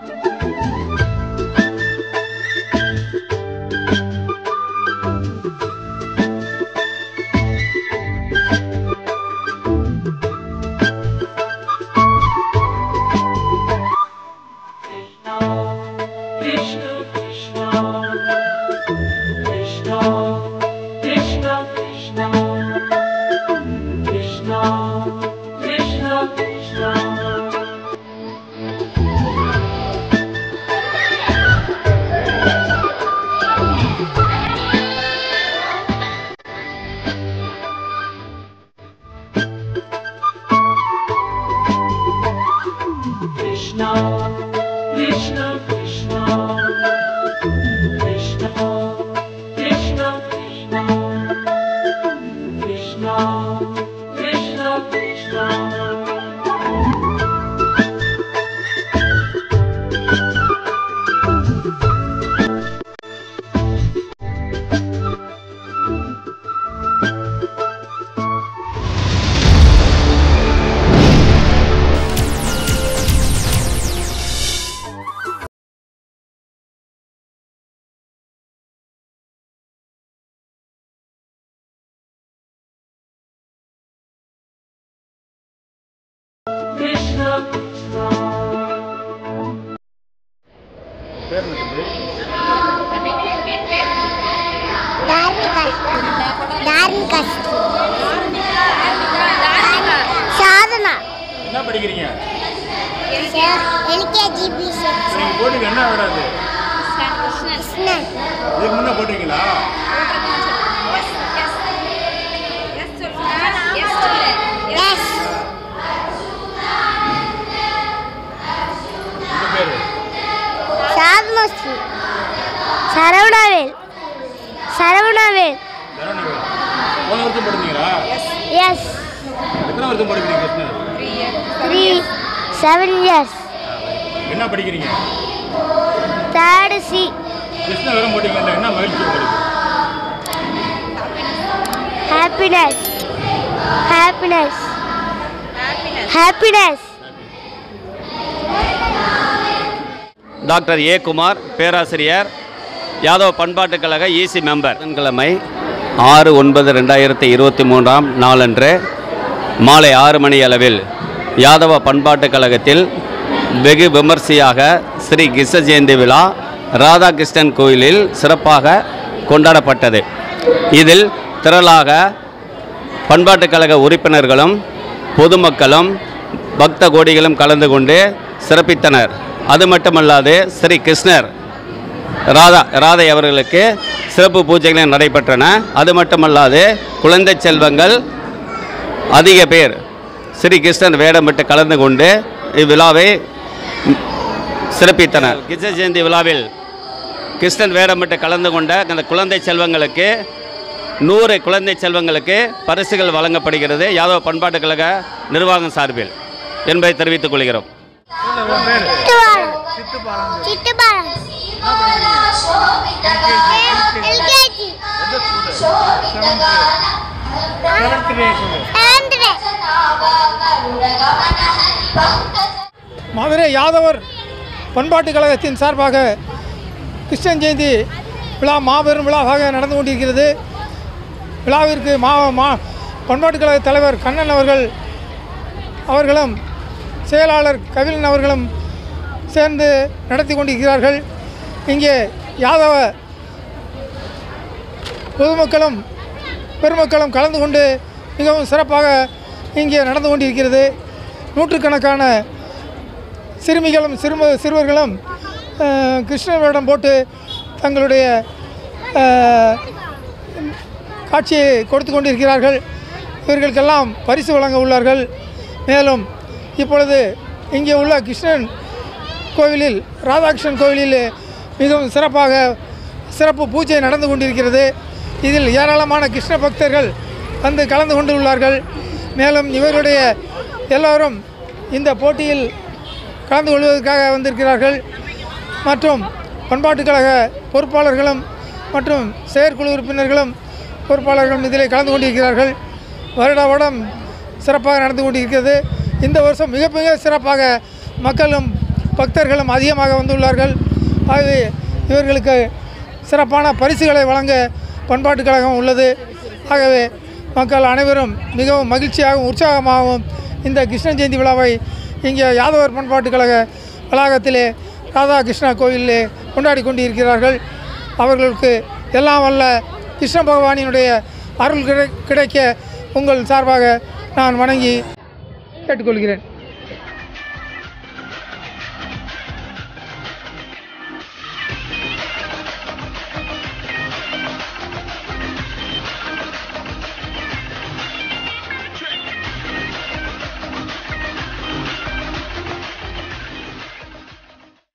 தார்மிகாஸ் சாதனா என்ன படிக்கிறீங்க LKG B நீங்கள் போட்டுக்கு என்ன விடாது கிருஷ்ணன் இதுக்கு முன்னே போட்டிருக்கீங்களா எஸ் உங்கள் பேர் சாதனஸ்ரீ சரவணாவேல் சரவணாவேல் தரணி போன வருஷம் போட்டிருந்தீங்களா எஸ் எத்தனை வருஷம் போட்டுக்கிறீங்க கிருஷ்ணன் த்ரீ செவன் இயர்ஸ் என்ன படிக்கிறீங்க தேர்டு சி கிருஷ்ண விரம் போட்டிங்கல்ல என்ன மகிழ்ச்சி உங்களுக்கு happiness happiness happiness doctor A Kumar பேராசிரியர் யாதவ் பண்பாட்டுக் கழக இசி மெம்பர் புதன்கிழமை ஆறு ஒன்பது ரெண்டாயிரத்தி இருபத்தி மூன்றாம் நாளன்று மாலை ஆறு மணி அளவில் யாதவ பண்பாட்டுக் கழகத்தில் வெகு விமர்சையாக ஸ்ரீ கிருஷ்ண ஜெயந்தி விழா ராதாகிருஷ்ணன் கோயிலில் சிறப்பாக கொண்டாடப்பட்டது இதில் திரளாக பண்பாட்டுக் கழக உறுப்பினர்களும் பொதுமக்களும் பக்த கோடிகளும் கலந்து கொண்டு சிறப்பித்தனர் அது மட்டுமல்லாது ஸ்ரீ கிருஷ்ணர் ராதா ராதை அவர்களுக்கு சிறப்பு பூஜைகள் நடைபெற்றன அது மட்டுமல்லாது குழந்தை செல்வங்கள் அதிக பேர் ஸ்ரீ கிருஷ்ணன் வேடமிட்டு கலந்து கொண்டு இவ்விழாவை சிறப்பித்தனர் கிருஷ்ண ஜெயந்தி விழாவில் கிருஷ்ணன் வேடமிட்டு கலந்து கொண்ட அந்த குழந்தை செல்வங்களுக்கு நூறு குழந்தை செல்வங்களுக்கு பரிசுகள் வழங்கப்படுகிறது யாதவ பண்பாட்டுக் கழக நிர்வாகம் சார்பில் என்பதை தெரிவித்துக் கொள்கிறோம் சிட்டுபாலம் சிட்டுபாலம் எல்கேஜி மதுரை யாதவர் பண்பாட்டுக் கழகத்தின் சார்பாக கிருஷ்ணன் ஜெயந்தி விழா மாபெரும் விழாவாக நடந்து கொண்டிருக்கிறது விழாவிற்கு மா மா பண்பாட்டுக் கழக தலைவர் கண்ணன் அவர்கள் அவர்களும் செயலாளர் கபிலன் அவர்களும் சேர்ந்து நடத்தி கொண்டிருக்கிறார்கள் இங்கே யாதவ பொதுமக்களும் பெருமக்களும் கலந்து கொண்டு மிகவும் சிறப்பாக இங்கே நடந்து கொண்டிருக்கிறது நூற்றுக்கணக்கான சிறுமிகளும் சிறும சிறுவர்களும் அஹ், கிருஷ்ணர் வேடம் போட்டு தங்களுடைய அஹ், காட்சியை கொடுத்து கொண்டிருக்கிறார்கள் இவர்களுக்கெல்லாம் பரிசு வழங்க உள்ளார்கள் மேலும் இப்பொழுது இங்கே உள்ள கிருஷ்ணன் கோவிலில் ராதாகிருஷ்ணன் கோவிலில் மிகவும் சிறப்பாக சிறப்பு பூஜை நடந்து கொண்டிருக்கிறது இதில் ஏராளமான கிருஷ்ண பக்தர்கள் வந்து கலந்து கொண்டுள்ளார்கள் மேலும் இவருடைய எல்லோரும் இந்த போட்டியில் கலந்து கொள்வதற்காக வந்திருக்கிறார்கள் மற்றும் பண்பாட்டுக் கழக பொறுப்பாளர்களும் மற்றும் செயற்குழு உறுப்பினர்களும் பொறுப்பாளர்களும் இதில் கலந்து கொண்டிருக்கிறார்கள் வருட வருடம் சிறப்பாக நடந்து கொண்டிருக்கிறது இந்த வருஷம் மிக மிக சிறப்பாக மக்களும் பக்தர்களும் அதிகமாக வந்துள்ளார்கள் ஆகவே இவர்களுக்கு சிறப்பான பரிசுகளை வழங்க பண்பாட்டுக் கழகம் உள்ளது ஆகவே மக்கள் அனைவரும் மிகவும் மகிழ்ச்சியாகவும் உற்சாகமாகவும் இந்த கிருஷ்ண ஜெயந்தி விழாவை இங்கே யாதவர் பண்பாட்டுக் கழக வளாகத்திலே ராதாகிருஷ்ணா கோயிலிலே கொண்டாடி கொண்டிருக்கிறார்கள் அவர்களுக்கு எல்லாம் வல்ல கிருஷ்ண பகவானினுடைய அருள் கிடை கிடைக்க உங்கள் சார்பாக நான் வணங்கி கேட்டுக்கொள்கிறேன்